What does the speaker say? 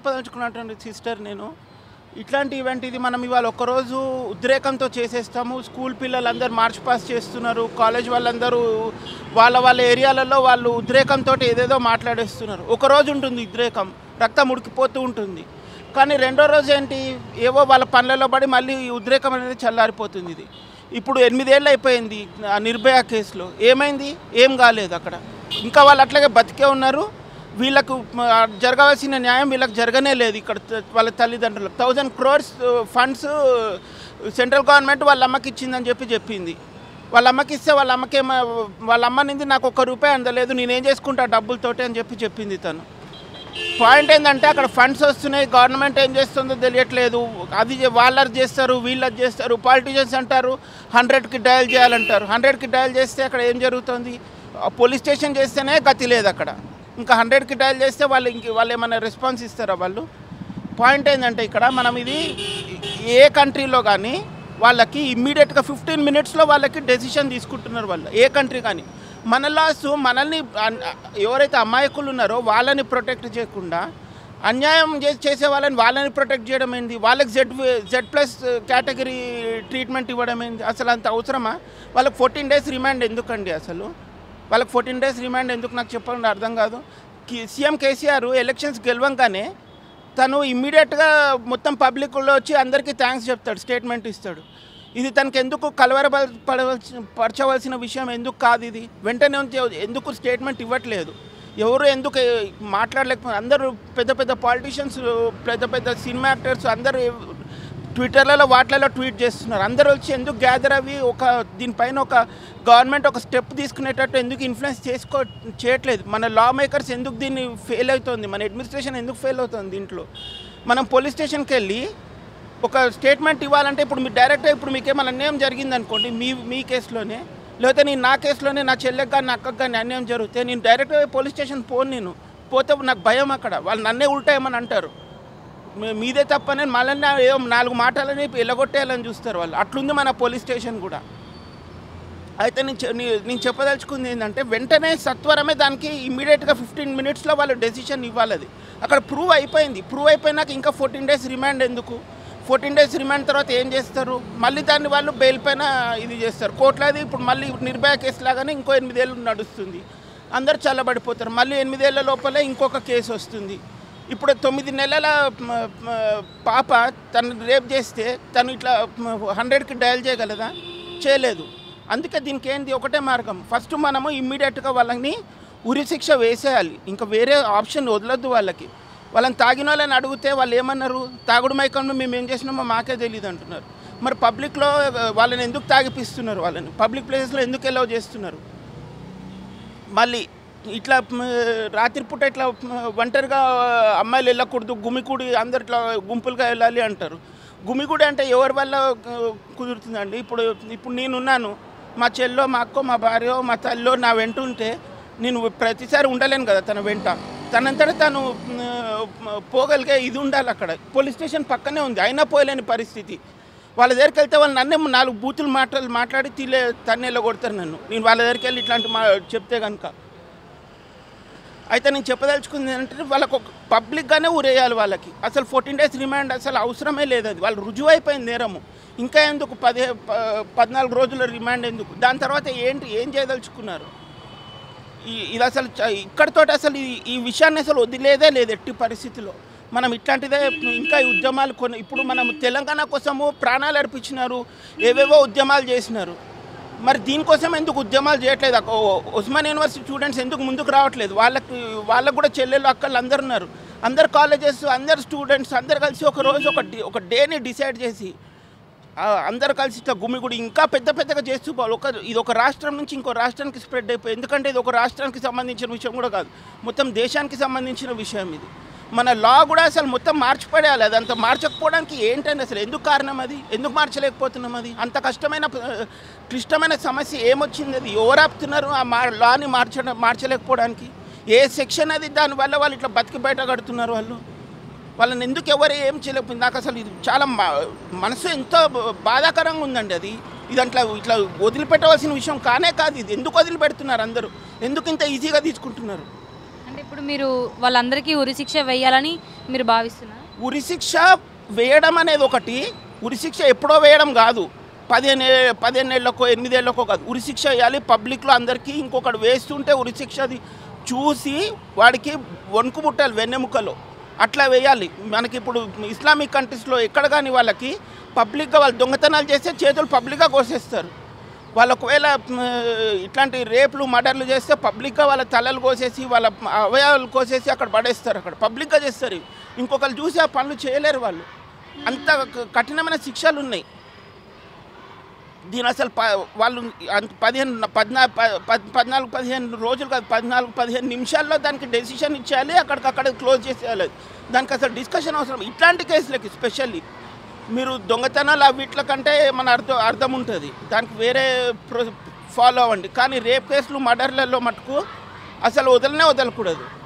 చెప్పదలుచుకున్నటువంటి sister నేను ఇట్లాంటి event ఇది మనం ఇవాళ ఒక్కరోజు ఉద్రేకంతో చేసేస్తాము స్కూల్ పిల్లలందరూ మార్చ్ పాస్ చేస్తున్నారు కాలేజ్ వాళ్ళందరూ వాళ్ళ వాళ్ళ ఏరియాలలో వాళ్ళు ఉద్రేకంతో ఏదేదో మాట్లాడేస్తున్నారు ఒకరోజు ఉంటుంది ఉద్రేకం రక్తం ఉడికిపోతూ ఉంటుంది కానీ రెండో రోజు ఏంటి ఏవో వాళ్ళ పనులలో పడి మళ్ళీ ఈ ఉద్రేకం అనేది చల్లారిపోతుంది ఇది ఇప్పుడు ఎనిమిదేళ్ళు అయిపోయింది ఆ నిర్భయ కేసులో ఏమైంది ఏం కాలేదు అక్కడ ఇంకా వాళ్ళు అట్లాగే బతికే ఉన్నారు వీళ్ళకు మ, జరగవలసిన న్యాయం వీళ్ళకి జరగనే లేదు ఇక్కడ త- వాళ్ళ తల్లిదండ్రులకు thousand crores funds central government వాళ్ళ అమ్మకి ఇచ్చిందని చెప్పి చెప్పింది వాళ్ళ అమ్మకి ఇస్తే వాళ్ళ అమ్మకి ఏమ వాళ్ళ అమ్మ నింది నాకు ఒక్క రూపాయి అందలేదు నేనేం చేసుకుంటా డబ్బులతోటి అని చెప్పి చెప్పింది తను పాయింట్ ఏంటంటే అక్కడ ఫండ్స్ వస్తున్నాయి గవర్నమెంట్ ఏం చేస్తుందో తెలియట్లేదు అది చే- వాళ్ళది చేస్తారు వీళ్ళది చేస్తారు పాలిటిషియన్స్ అంటారు హండ్రెడ్కి డయల్ చేయాలంటారు హండ్రెడ్కి డయల్ చేస్తే అక్కడ ఏం జరుగుతుంది పోలీస్ స్టేషన్ చేస్తేనే గతి లేదు అక్కడ ఇంకా హండ్రెడ్కి డయల్ చేస్తే వాళ్ళు ఇంక వాళ్ళు ఏమైనా రెస్పాన్స్ ఇస్తారా వాళ్ళు పాయింట్ ఏంటంటే ఇక్కడ మనం ఇది ఏ కంట్రీలో కానీ వాళ్ళకి ఇమ్మీడియట్గా ఫిఫ్టీన్ మినిట్స్లో వాళ్ళకి డెసిషన్ తీసుకుంటున్నారు వాళ్ళు ఏ కంట్రీ కానీ మన లాస్ మనల్ని అన్- ఎవరైతే అమాయకులు ఉన్నారో వాళ్ళని ప్రొటెక్ట్ చేయకుండా అన్యాయం చే- చేసే వాళ్ళని వాళ్ళని ప్రొటెక్ట్ చేయడం ఏంది వాళ్ళకి Z Z plus category treatment ఇవ్వడం ఏంది అసలు అంత అవసరమా వాళ్ళకి ఫోర్టీన్ డేస్ రిమాండ్ ఎందుకండి అసలు వాళ్ళకి ఫోర్టీన్ డేస్ రిమాండ్ ఎందుకు నాకు చెప్పండి అర్థం కాదు కి- సీఎం కేసీఆర్ ఎలక్షన్స్ గెలవంగానే తను ఇమ్మీడియట్గా మొత్తం పబ్లిక్లో వచ్చి అందరికీ థ్యాంక్స్ చెప్తాడు స్టేట్మెంట్ ఇస్తాడు ఇది తనకి ఎందుకు కలవరబ పడవలసిన పరచవలసిన విషయం ఎందుకు కాదు ఇది వెంటనే ఉంచి ఎందుకు స్టేట్మెంట్ ఇవ్వట్లేదు ఎవరు ఎందుకు మాట్లాడలేకపోతే అందరూ పెద్ద పెద్ద పాలిటీషియన్స్ పెద్ద పెద్ద సినిమా యాక్టర్స్ అందరూ ట్విట్టర్లలో వాటిలలో ట్వీట్ చేస్తున్నారు అందరూ వచ్చి ఎందుకు గ్యాదర్ అవి ఒక దీనిపైన ఒక గవర్నమెంట్ ఒక స్టెప్ తీసుకునేటట్టు ఎందుకు ఇన్ఫ్లుయెన్స్ చేసుకో చేయట్లేదు మన లా మేకర్స్ ఎందుకు దీన్ని ఫెయిల్ అవుతుంది మన అడ్మినిస్ట్రేషన్ ఎందుకు ఫెయిల్ అవుతుంది దీంట్లో మనం పోలీస్ స్టేషన్కి వెళ్ళి ఒక స్టేట్మెంట్ ఇవ్వాలంటే ఇప్పుడు మీరు డైరెక్ట్గా ఇప్పుడు మీకు ఏమైనా అన్యాయం జరిగింది అనుకోండి మీ మీ కేసులోనే లేకపోతే నేను నా కేసులోనే నా చెల్లెకి కానీ నా అక్కకి కానీ అన్యాయం జరిగితే నేను డైరెక్ట్గా పోలీస్ స్టేషన్ పోను నేను పోతే నాకు భయం అక్కడ వాళ్ళు నన్నే ఉల్టాయమని అంటారు మీ- మీదే తప్పని మళ్ళీ ఏదో నాలుగు మాటలని ఎల్లగొట్టేయాలని చూస్తారు వాళ్ళు అట్లుంది మన పోలీస్ స్టేషన్ కూడా అయితే నేను చె- నీ- నేను చెప్పదలుచుకుంది ఏంటంటే వెంటనే సత్వరమే దానికి ఇమ్మీడియట్గా ఫిఫ్టీన్ మినిట్స్లో వాళ్ళు డెసిషన్ ఇవ్వాలి అది అక్కడ ప్రూవ్ అయిపోయింది ప్రూవ్ అయిపోయినాక ఇంకా ఫోర్టీన్ డేస్ రిమాండ్ ఎందుకు ఫోర్టీన్ డేస్ రిమాండ్ తర్వాత ఏం చేస్తారు మళ్ళీ దాన్ని వాళ్ళు బెయిల్ పైన ఇది చేస్తారు కోట్లాది ఇప్పుడు మళ్ళీ నిర్భయ కేసు లాగానే ఇంకో ఎనిమిదేళ్ళు నడుస్తుంది అందరు చల్లబడిపోతారు మళ్ళీ ఎనిమిదేళ్ల లోపలే ఇంకొక కేసు వస్తుంది ఇప్పుడు తొమ్మిది నెలల మ, మ, పాప తను రేప్ చేస్తే తను ఇట్లా హండ్రెడ్కి డయల్ చేయగలదా చేయలేదు అందుకే దీనికి ఏంది ఒకటే మార్గం ఫస్ట్ మనము ఇమ్మీడియట్గా వాళ్ళని ఉరి శిక్ష వేసేయాలి ఇంకా వేరే ఆప్షన్ వదలొద్దు వాళ్ళకి వాళ్ళని తాగిన వాళ్ళని అడిగితే వాళ్ళు ఏమన్నారు తాగుడు మైకంలో మేము ఏం చేసినామో మాకే తెలియదు అంటున్నారు మరి పబ్లిక్లో వాళ్ళని ఎందుకు తాగిపిస్తున్నారు వాళ్ళని పబ్లిక్ ప్లేసెస్లో ఎందుకు ఎలవ్ చేస్తున్నారు మళ్ళీ ఇట్లా మ్, రాత్రిపూట ఇట్లా మ్, ఒంటరిగా అమ్మాయిలు వెళ్ళకూడదు గుమికూడి అందరు ఇట్లా గుంపులుగా వెళ్ళాలి అంటారు గుమికూడి అంటే ఎవరి వల్ల ఆ, కుదురుతుందండి ఇప్పుడు ఇప్పుడు నేనున్నాను మా చెల్లో మా అక్కో మా భార్యో మా తల్లో నా వెంట ఉంటే నేను ప్రతిసారి ఉండలేను కదా తన వెంట తనంతట తను మ్, పోగలిగే ఇది ఉండాలి అక్కడ పోలీస్ స్టేషన్ పక్కనే ఉంది అయినా పోయలేని పరిస్థితి వాళ్ళ దగ్గరికి వెళ్తే వాళ్ళు నన్నే నాలుగు బూతులు మాటలు మాట్లాడి తీలే తన్నేలో కొడతారు నన్ను నేను వాళ్ళ దగ్గరికి వెళ్ళి ఇట్లాంటి మా చెప్తే కనుక అయితే నేను చెప్పదలుచుకుంది ఏంటంటే వాళ్ళకు ఒక పబ్లిక్గానే ఊరేయాలి వాళ్ళకి అసలు ఫోర్టీన్ డేస్ రిమాండ్ అసలు అవసరమే లేదు అది వాళ్ళు రుజువు అయిపోయింది నేరము ఇంకా ఎందుకు పదే ప- పద్నాలుగు రోజుల రిమాండ్ ఎందుకు దాని తర్వాత ఏంటి ఏం చేయదలుచుకున్నారు ఈ ఇది అసలు చ- ఇక్కడితోటి అసలు ఈ ఈ విషయాన్ని అసలు వదిలేదే లేదు ఎట్టి పరిస్థితిలో మనం ఇట్లాంటిదే ఇంకా ఈ ఉద్యమాలు కొన్ని ఇప్పుడు మనం తెలంగాణ కోసము ప్రాణాలు అర్పించినారు ఏవేవో ఉద్యమాలు చేసినారు మరి దీనికోసం ఎందుకు ఉద్యమాలు చేయట్లేదు అక్క- ఓ- ఉస్మాన్ యూనివర్సిటీ స్టూడెంట్స్ ఎందుకు ముందుకు రావట్లేదు వాళ్ళకి వాళ్ళకు కూడా చెల్లెలు అక్కలు అందరు ఉన్నారు అందరు కాలేజెస్ అందరు స్టూడెంట్స్ అందరు కలిసి ఒక రోజు ఒక డి- ఒక డేని డిసైడ్ చేసి ఆ, అందరు కలిసి ఇట్లా గుమిగుడి ఇంకా పెద్ద పెద్దగా చేస్తూ పోవాలి ఒక ఇది ఒక రాష్ట్రం నుంచి ఇంకో రాష్ట్రానికి స్ప్రెడ్ అయిపోయి ఎందుకంటే ఇది ఒక రాష్ట్రానికి సంబంధించిన విషయం కూడా కాదు మొత్తం దేశానికి సంబంధించిన విషయం ఇది మన లా కూడా అసలు మొత్తం మార్చిపడేయాలి అది అంత మార్చకపోవడానికి ఏంటండి అసలు ఎందుకు కారణం అది ఎందుకు మార్చలేకపోతున్నాం అది అంత కష్టమైన ఆ, క్లిష్టమైన సమస్య ఏమొచ్చింది అది ఎవరు ఆపుతున్నారు ఆ మా లాని మార్చడం మార్చలేకపోవడానికి ఏ సెక్షన్ అది దానివల్ల వాళ్ళు ఇట్లా బతికి బయట కడుతున్నారు వాళ్ళు వాళ్ళని ఎందుకు ఎవరు ఏం చేయలేకపోయింది నాకు అసలు ఇది చాలా మ- మనసు ఎంతో బ- బాధాకరంగా ఉందండి అది ఇది అట్లా ఇట్లా వదిలిపెట్టవలసిన విషయం కానే కాదు ఇది ఎందుకు వదిలిపెడుతున్నారు అందరూ ఎందుకు ఇంత ఈజీగా తీసుకుంటున్నారు అంటే ఇప్పుడు మీరు వాళ్ళందరికీ ఉరిశిక్ష వేయాలని మీరు భావిస్తున్నారు ఉరిశిక్ష వేయడం అనేది ఒకటి ఉరిశిక్ష ఎప్పుడో వేయడం కాదు పదిహేను ఏ- పదిహేను ఏళ్ళకో ఎనిమిదేళ్ళకో కాదు ఉరిశిక్ష వేయాలి పబ్లిక్లో అందరికీ ఇంకొకటి వేస్తుంటే ఉరిశిక్షది చూసి వాడికి వణుకు పుట్టాలి వెన్నెముకలో అట్లా వేయాలి మనకి ఇప్పుడు ఇస్లామిక్ కంట్రీస్లో ఎక్కడ కానీ వాళ్ళకి పబ్లిక్గా వాళ్ళు దొంగతనాలు చేస్తే చేతులు పబ్లిక్గా కోసేస్తారు వాళ్ళు ఒకవేళ మ్, ఇట్లాంటి రేపులు మర్డర్లు చేస్తే పబ్లిక్గా వాళ్ళ తలలు కోసేసి వాళ్ళ అవయవాలు కోసేసి అక్కడ పడేస్తారు అక్కడ పబ్లిక్గా చేస్తారు ఇవి. ఇంకొకరు చూసి ఆ పనులు చేయలేరు వాళ్ళు అంత క- కఠినమైన శిక్షలు ఉన్నాయి దీని అసలు ప వాళ్ళు అంత పదిహేను పద్నా ప- పద్- పద్నాలుగు పదిహేను రోజులు కాదు పద్నాలుగు పదిహేను నిమిషాల్లో దానికి డెసిషన్ ఇచ్చేయాలి అక్కడికక్కడ క్లోజ్ చేసేయాలి దానికి అసలు డిస్కషన్ అవసరం ఇట్లాంటి కేసులకి స్పెషల్లీ మీరు దొంగతనాలు వీటి కంటే మన అర్థం అర్థం ఉంటుంది దానికి వేరే ప్రొ ఫాలో అవ్వండి కానీ రేప్ కేసులు మర్డర్లలో మటుకు అసలు వదలనే వదలకూడదు